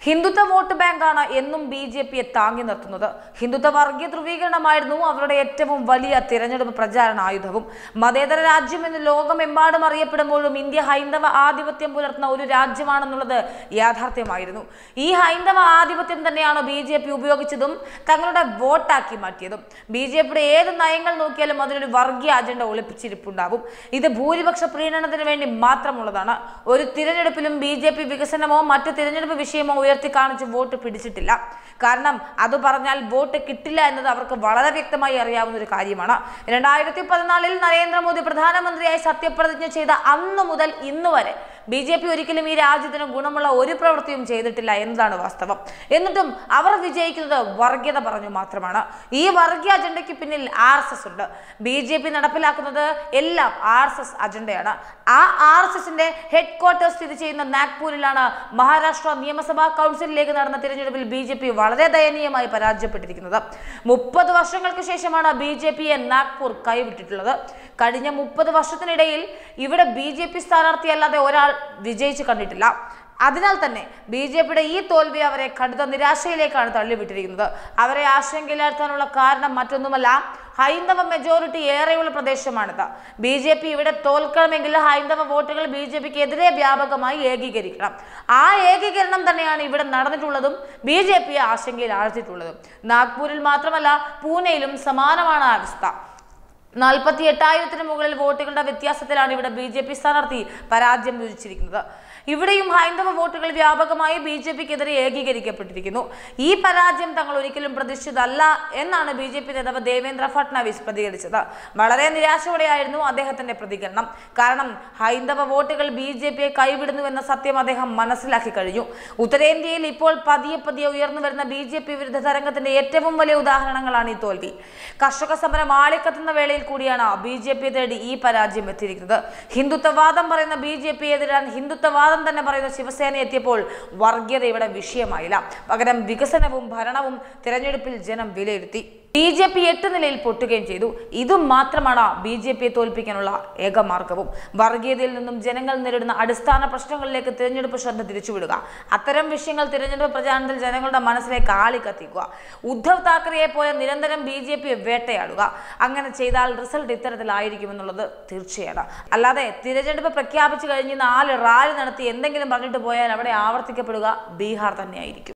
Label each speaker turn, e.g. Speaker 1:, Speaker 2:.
Speaker 1: Hindutva vote ബാങ്കാണ് എന്നും B J പിയെ താങ്ങി നിർത്തുന്നത് ഹിന്ദുത്വ വർഗീയ ധ്രുവീകരണമായിരുന്നു അവരുടെ ഏറ്റവും വലിയ തിരഞ്ഞെടുപ്പ് പ്രചാരണ ആയുധവും മതേതര രാജ്യം എന്ന് ലോകമെമ്പാടും അറിയപ്പെടുമ്പോഴും ഇന്ത്യ ഹൈന്ദവ ആധിപത്യം പുലർത്തുന്ന ഒരു രാജ്യമാണെന്നുള്ളത് യാഥാർത്ഥ്യമായിരുന്നു ഈ ഹൈന്ദവ ആധിപത്യം തന്നെയാണ് ബി ജെ പി ഉപയോഗിച്ചതും തങ്ങളുടെ വോട്ടാക്കി മാറ്റിയതും ബി ജെ പിയുടെ ഏത് നയങ്ങൾ നോക്കിയാലും അതിലൊരു വർഗീയ അജണ്ട ഒളിപ്പിച്ചിരിപ്പുണ്ടാവും ഇത് ഭൂരിപക്ഷ പ്രീണനത്തിന് വേണ്ടി മാത്രമുള്ളതാണ് ഒരു തിരഞ്ഞെടുപ്പിലും ബി ജെ പി വികസനമോ മറ്റ് തിരഞ്ഞെടുപ്പ് വിഷയമോ ഉയർത്തി കാണിച്ച് വോട്ട് പിടിച്ചിട്ടില്ല കാരണം അത് പറഞ്ഞാൽ വോട്ട് കിട്ടില്ല എന്നത് അവർക്ക് വളരെ വ്യക്തമായി അറിയാവുന്ന ഒരു കാര്യമാണ് രണ്ടായിരത്തി പതിനാലിൽ നരേന്ദ്രമോദി പ്രധാനമന്ത്രിയായി സത്യപ്രതിജ്ഞ ചെയ്ത അന്നു മുതൽ ഇന്ന് വരെ ബി ജെ പി ഒരിക്കലും ഈ രാജ്യത്തിന് ഗുണമുള്ള ഒരു പ്രവൃത്തിയും ചെയ്തിട്ടില്ല എന്നതാണ് വാസ്തവം എന്നിട്ടും അവർ വിജയിക്കുന്നത് വർഗീയത പറഞ്ഞു മാത്രമാണ് ഈ വർഗീയ അജണ്ടയ്ക്ക് പിന്നിൽ ആർ എസ് എസ് ഉണ്ട് ബി ജെ പി നടപ്പിലാക്കുന്നത് എല്ലാം ആർ എസ് എസ് അജണ്ടയാണ് ആ ആർ എസ് എസിന്റെ ഹെഡ് ക്വാർട്ടേഴ്സ് സ്ഥിതി ചെയ്യുന്ന നാഗ്പൂരിലാണ് മഹാരാഷ്ട്ര നിയമസഭാ കൗൺസിലിലേക്ക് നടന്ന തിരഞ്ഞെടുപ്പിൽ ബി ജെ പി വളരെ ദയനീയമായി പരാജയപ്പെട്ടിരിക്കുന്നത് മുപ്പത് വർഷങ്ങൾക്ക് ശേഷമാണ് ബി ജെ പിയെ നാഗ്പൂർ കൈവിട്ടിട്ടുള്ളത് കഴിഞ്ഞ മുപ്പത് വർഷത്തിനിടയിൽ ഇവിടെ ബി ജെ പി സ്ഥാനാർത്ഥിയല്ലാതെ ഒരാൾ വിജയിച്ചു കണ്ടിട്ടില്ല അതിനാൽ തന്നെ ബി ജെ പിയുടെ ഈ തോൽവി അവരെ കടുത്ത നിരാശയിലേക്കാണ് തള്ളിവിട്ടിരിക്കുന്നത് അവരെ ആശങ്കയിലാഴ്ത്താനുള്ള കാരണം മറ്റൊന്നുമല്ല ഹൈന്ദവ മെജോറിറ്റി ഏറെയുള്ള പ്രദേശമാണിത് ബി ജെ പി ഇവിടെ തോൽക്കണമെങ്കിൽ ഹൈന്ദവ വോട്ടുകൾ ബി ജെ പിക്ക് എതിരെ വ്യാപകമായി ഏകീകരിക്കണം ആ ഏകീകരണം തന്നെയാണ് ഇവിടെ നടന്നിട്ടുള്ളതും ബി ജെ പിയെ ആശങ്കയിൽ ആഴ്ത്തിയിട്ടുള്ളതും നാഗ്പൂരിൽ മാത്രമല്ല പൂനെയിലും സമാനമാണ് അവസ്ഥ നാൽപ്പത്തി എട്ടായിരത്തിന് മുകളിൽ വോട്ടുകളുടെ വ്യത്യാസത്തിലാണ് ഇവിടെ ബി ജെ പി സ്ഥാനാർത്ഥി പരാജയം രുചിച്ചിരിക്കുന്നത് ഇവിടെയും ഹൈന്ദവ വോട്ടുകൾ വ്യാപകമായി ബി ജെ പിക്കെതിരെ ഏകീകരിക്കപ്പെട്ടിരിക്കുന്നു ഈ പരാജയം തങ്ങൾ ഒരിക്കലും പ്രതീക്ഷിച്ചതല്ല എന്നാണ് ബി ജെ പി നേതാവ് ദേവേന്ദ്ര ഫട്നാവിസ് പ്രതികരിച്ചത് വളരെ നിരാശയോടെയായിരുന്നു അദ്ദേഹത്തിന്റെ പ്രതികരണം കാരണം ഹൈന്ദവ വോട്ടുകൾ ബി ജെ പിയെ കൈവിടുന്നുവെന്ന സത്യം അദ്ദേഹം മനസ്സിലാക്കി കഴിഞ്ഞു ഉത്തരേന്ത്യയിൽ ഇപ്പോൾ പതിയെ പതിയെ ഉയർന്നു വരുന്ന ബി ജെ പി വിരുദ്ധ തരംഗത്തിന്റെ ഏറ്റവും വലിയ ഉദാഹരണങ്ങളാണ് ഈ തോൽവി കർഷക സമരം ആളിക്കത്തുന്ന വേളയിൽ കൂടിയാണ് ബി ജെ പി തേടി ഈ പരാജയം എത്തിയിരിക്കുന്നത് ഹിന്ദുത്വവാദം പറയുന്ന ബി ജെ പി എതിരാൻ ഹിന്ദുത്വവാദം തന്നെ പറയുന്ന ശിവസേന എത്തിയപ്പോൾ വർഗീയത ഇവിടെ വിഷയമായില്ല പകരം വികസനവും ഭരണവും തിരഞ്ഞെടുപ്പിൽ ജനം വിലയിരുത്തി ബി ജെ പി എട്ട് നിലയിൽ പൊട്ടുകയും ചെയ്തു ഇതും മാത്രമാണ് ബി ജെ പിയെ തോൽപ്പിക്കാനുള്ള ഏക മാർഗവും വർഗീയതയിൽ നിന്നും ജനങ്ങൾ നേരിടുന്ന അടിസ്ഥാന പ്രശ്നങ്ങളിലേക്ക് തിരഞ്ഞെടുപ്പ് ശ്രദ്ധ തിരിച്ചുവിടുക അത്തരം വിഷയങ്ങൾ തിരഞ്ഞെടുപ്പ് പ്രചാരണത്തിൽ ജനങ്ങളുടെ മനസ്സിലേക്ക് ആളിക്കത്തിക്കുക ഉദ്ധവ് താക്കറെയെ പോലെ നിരന്തരം ബി ജെ പിയെ വേട്ടയാടുക അങ്ങനെ ചെയ്താൽ റിസൾട്ട് ഇത്തരത്തിലായിരിക്കുമെന്നുള്ളത് തീർച്ചയാണ് അല്ലാതെ തിരഞ്ഞെടുപ്പ് പ്രഖ്യാപിച്ചു കഴിഞ്ഞ് നാല് റാലി നടത്തി എന്തെങ്കിലും പറഞ്ഞിട്ട് പോയാൽ അവിടെ ആവർത്തിക്കപ്പെടുക ബീഹാർ തന്നെയായിരിക്കും